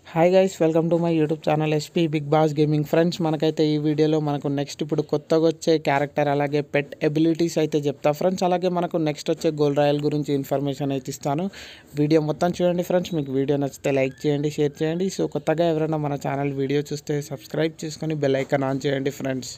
hi guys welcome to my YouTube channel SP Bigg Boss gaming friends మనకైతే ఈ వీడియోలో మనకు నెక్స్ట్ ఇప్పుడు కొత్తగా వచ్చే క్యారెక్టర్ అలాగే పెట్ ఎబిలిటీస్ అయితే చెప్తా ఫ్రెండ్స్ అలాగే మనకు నెక్స్ట్ వచ్చే గోల్ రాయల్ గురించి ఇన్ఫర్మేషన్ అయితే ఇస్తాను వీడియో మొత్తం చూడండి ఫ్రెండ్స్ మీకు వీడియో నచ్చితే లైక్ చేయండి షేర్ చేయండి సో కొత్తగా ఎవరైనా మన ఛానల్ వీడియో చూస్తే సబ్స్క్రైబ్ చేసుకొని బెల్ ఐకాన్ ఆన్ చేయండి ఫ్రెండ్స్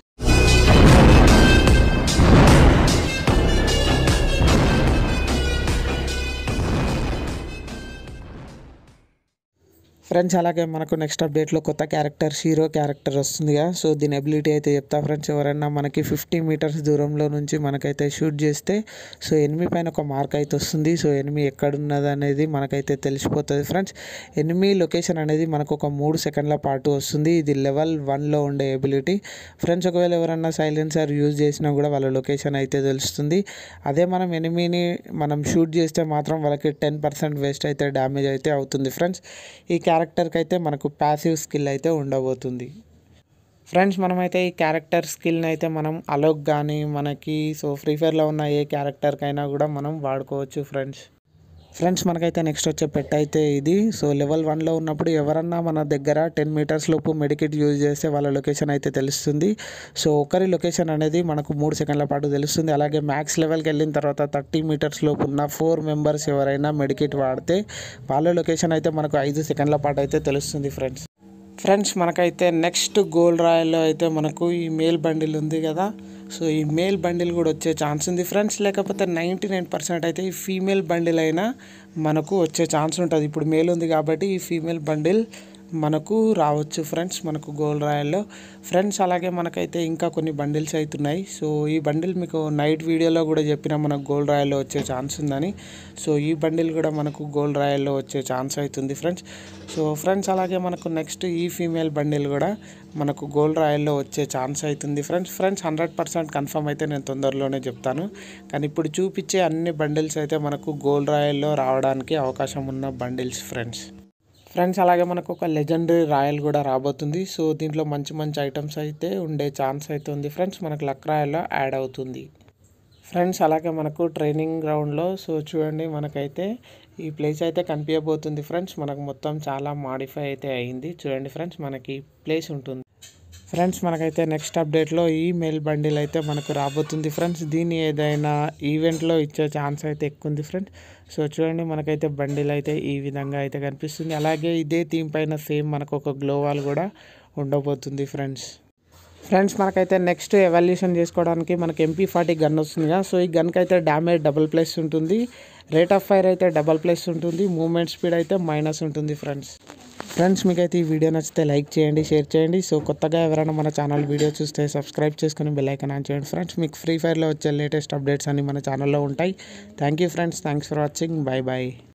ఫ్రెండ్స్ అలాగే మనకు నెక్స్ట్ అప్డేట్లో కొత్త క్యారెక్టర్ హీరో క్యారెక్టర్ వస్తుందిగా సో దీని ఎబిలిటీ అయితే చెప్తా ఫ్రెండ్స్ ఎవరైనా మనకి ఫిఫ్టీ మీటర్స్ దూరంలో నుంచి మనకైతే షూట్ చేస్తే సో ఎనిమి పైన ఒక మార్క్ అయితే వస్తుంది సో ఎనిమి ఎక్కడున్నది అనేది మనకైతే తెలిసిపోతుంది ఫ్రెండ్స్ ఎనిమి లొకేషన్ అనేది మనకు ఒక మూడు సెకండ్ల పాటు వస్తుంది ఇది లెవెల్ వన్లో ఉండే ఎబిలిటీ ఫ్రెండ్స్ ఒకవేళ ఎవరైనా సైలెన్సర్ యూజ్ చేసినా కూడా వాళ్ళ లొకేషన్ అయితే తెలుస్తుంది అదే మనం ఎనిమిని మనం షూట్ చేస్తే మాత్రం వాళ్ళకి టెన్ పర్సెంట్ వేస్ట్ అయితే డ్యామేజ్ అయితే అవుతుంది ఫ్రెండ్స్ ఈ క్యారెక్టర్కి అయితే మనకు ప్యాసివ్ స్కిల్ అయితే ఉండబోతుంది ఫ్రెండ్స్ మనమైతే ఈ క్యారెక్టర్ స్కిల్ని అయితే మనం అలోక్ కానీ మనకి సో ఫ్రీ ఫైర్లో ఉన్న ఏ క్యారెక్టర్కైనా కూడా మనం వాడుకోవచ్చు ఫ్రెండ్స్ ఫ్రెండ్స్ మనకైతే నెక్స్ట్ వచ్చే పెట్ అయితే ఇది సో లెవెల్ వన్లో ఉన్నప్పుడు ఎవరన్నా మన దగ్గర టెన్ మీటర్స్ లోపు మెడికిట్ యూజ్ చేస్తే వాళ్ళ లొకేషన్ అయితే తెలుస్తుంది సో ఒకరి లొకేషన్ అనేది మనకు మూడు సెకండ్ల పాటు తెలుస్తుంది అలాగే మ్యాక్స్ లెవెల్కి వెళ్ళిన తర్వాత థర్టీ మీటర్స్ లోపు ఉన్న ఫోర్ మెంబర్స్ ఎవరైనా మెడికిట్ వాడితే వాళ్ళ లొకేషన్ అయితే మనకు ఐదు సెకండ్ల పాటు అయితే తెలుస్తుంది ఫ్రెండ్స్ ఫ్రెండ్స్ మనకైతే నెక్స్ట్ గోల్డ్ రాయల్లో అయితే మనకు ఈ మేల్ బండిల్ ఉంది కదా సో ఈ మేల్ బండిల్ కూడా వచ్చే ఛాన్స్ ఉంది ఫ్రెండ్స్ లేకపోతే నైంటీ నైన్ పర్సెంట్ అయితే ఈ ఫీమేల్ బండిల్ అయినా మనకు వచ్చే ఛాన్స్ ఉంటుంది ఇప్పుడు మేల్ ఉంది కాబట్టి ఈ ఫీమేల్ బండిల్ మనకు రావచ్చు ఫ్రెండ్స్ మనకు గోల్డ్ రాయల్లో ఫ్రెండ్స్ అలాగే మనకైతే ఇంకా కొన్ని బండిల్స్ అవుతున్నాయి సో ఈ బండిల్ మీకు నైట్ వీడియోలో కూడా చెప్పిన మనకు గోల్డ్ రాయల్లో వచ్చే ఛాన్స్ ఉందని సో ఈ బండిల్ కూడా మనకు గోల్డ్ రాయల్లో వచ్చే ఛాన్స్ అవుతుంది ఫ్రెండ్స్ సో ఫ్రెండ్స్ అలాగే మనకు నెక్స్ట్ ఈ ఫీమేల్ బండిల్ కూడా మనకు గోల్డ్ రాయల్లో వచ్చే ఛాన్స్ అవుతుంది friends friends hundred percent confirm అయితే నేను తొందరలోనే చెప్తాను కానీ ఇప్పుడు చూపించే అన్ని బండిల్స్ అయితే మనకు గోల్డ్ రాయల్లో రావడానికి అవకాశం ఉన్న బండిల్స్ ఫ్రెండ్స్ ఫ్రెండ్స్ అలాగే మనకు ఒక లెజెండరీ రాయల్ కూడా రాబోతుంది సో దీంట్లో మంచి మంచి ఐటమ్స్ అయితే ఉండే ఛాన్స్ అయితే ఉంది ఫ్రెండ్స్ మనకు లక్ రాయల్లో యాడ్ అవుతుంది ఫ్రెండ్స్ అలాగే మనకు ట్రైనింగ్ గ్రౌండ్లో సో చూడండి మనకైతే ఈ ప్లేస్ అయితే కనిపించబోతుంది ఫ్రెండ్స్ మనకు మొత్తం చాలా మాడిఫై అయితే అయింది చూడండి ఫ్రెండ్స్ మనకి ప్లేస్ ఉంటుంది ఫ్రెండ్స్ మనకైతే నెక్స్ట్ అప్డేట్లో ఈ మెయిల్ బండిల్ అయితే మనకు రాబోతుంది ఫ్రెండ్స్ దీన్ని ఏదైనా ఈవెంట్లో ఇచ్చే ఛాన్స్ అయితే ఎక్కువ ఉంది ఫ్రెండ్స్ సో చూడండి మనకైతే బండిల్ అయితే ఈ విధంగా అయితే కనిపిస్తుంది అలాగే ఇదే థీమ్ పైన సేమ్ మనకు ఒక గ్లోవాల్ కూడా ఉండబోతుంది ఫ్రెండ్స్ ఫ్రెండ్స్ మనకైతే నెక్స్ట్ ఎవాల్యూషన్ చేసుకోవడానికి మనకి ఎంపీ ఫార్టీ గన్ వస్తుంది కదా సో ఈ గన్కి అయితే డ్యామేజ్ డబుల్ ప్లస్ ఉంటుంది రేట్ ఆఫ్ ఫైర్ అయితే డబల్ ప్లస్ ఉంటుంది మూమెంట్ స్పీడ్ అయితే మైనస్ ఉంటుంది ఫ్రెండ్స్ ఫ్రెండ్స్ మీకైతే ఈ వీడియో నచ్చితే లైక్ చేయండి షేర్ చేయండి సో కొత్తగా ఎవరైనా మన ఛానల్ వీడియో చూస్తే సబ్స్క్రైబ్ చేసుకుని బెల్ ఐకాన్ ఆన్ చేయండి ఫ్రెండ్స్ మీకు ఫ్రీ ఫైర్లో వచ్చే లేటెస్ట్ అప్డేట్స్ అన్ని మన ఛానల్లో ఉంటాయి thank you friends thanks for watching bye bye